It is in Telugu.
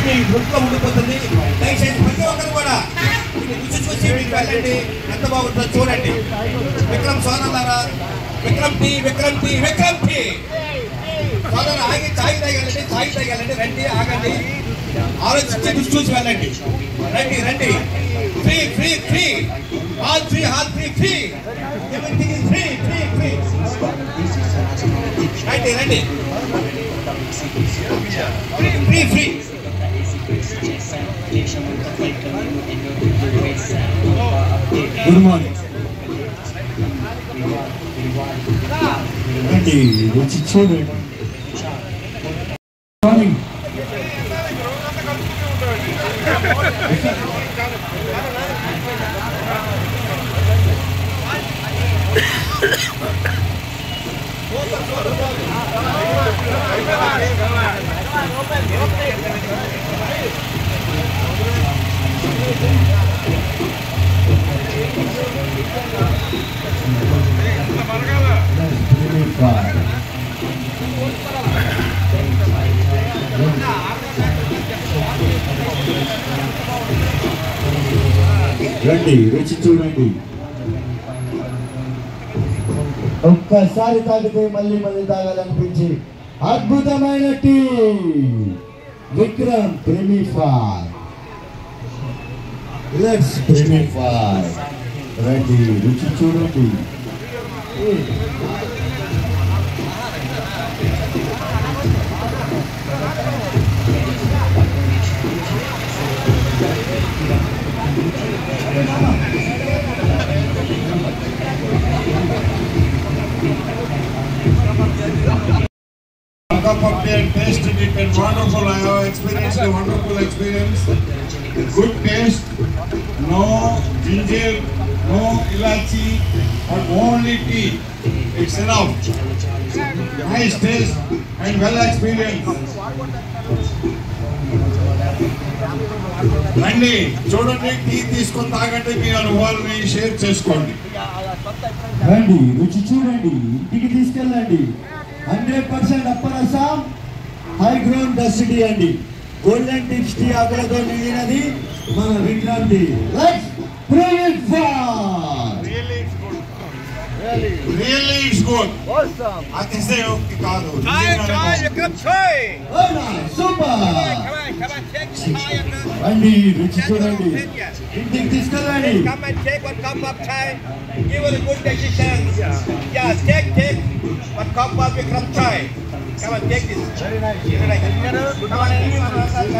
మీ బుక్లో ఉండిపోతుంది దయచేసి ప్రతి ఒక్కరు కూడా ఇది రుచి చూసి మీకు వెళ్ళండి ఎంత బాగుంటుందో చూడండి విక్రమ్ సోనలారా Vikram tea Vikram tea Vikram tea సోదరు ఆగి చాయ్ తాగలండి చాయ్ తాగలండి రండి ఆగండి ఆలోచించి రుచి చూసి వెళ్ళండి రండి రండి free free free hall free hall free free everything is free free free రండి రండి ఫ్రీ ఫ్రీ గుడ్ మార్నింగ్ రండి వచ్చి చూడండి మార్నింగ్ రండి రుచి చూడండి ఒక్కసారి తాగితే మళ్ళీ మళ్ళీ తాగాలనిపించి అద్భుతమైన టీ విక్రమ్ ప్రెమిఫార్ లెట్స్ ప్రెమిఫార్ రండి రుచి చూడండి cup of tea and tasted it and wonderful. I have experienced a wonderful experience. Good taste, no ginger, no ilachi, but only tea. It's enough. Nice taste and well experienced. రండి చూడండి టీ తీసుకొని తాగండి మీ అనుభవాలని షేర్ చేసుకోండి రండి రుచి చూడండి ఇంటికి తీసుకెళ్ళండి హండ్రెడ్ పర్సెంట్ అప్పరసం హై గ్రౌండ్ డస్టీ అండి గోల్డెన్ టిప్స్ టీ ఆకులతో నిండినది మన Vikram tea let's pray it for really it's good అతిశయోక్తి కాదు చాయ్ చాయ్ విక్రమ్ చాయ్ super Come on, come on, take the chai and the- రండి రుచి చూడండి ఇంటికి తీసుకెళ్ళండి Come and take one cup of chai. Give it a good decision. Yeah, take, take one cup of Vikram chai. Come on, take this. Very nice. Very nice. Come on,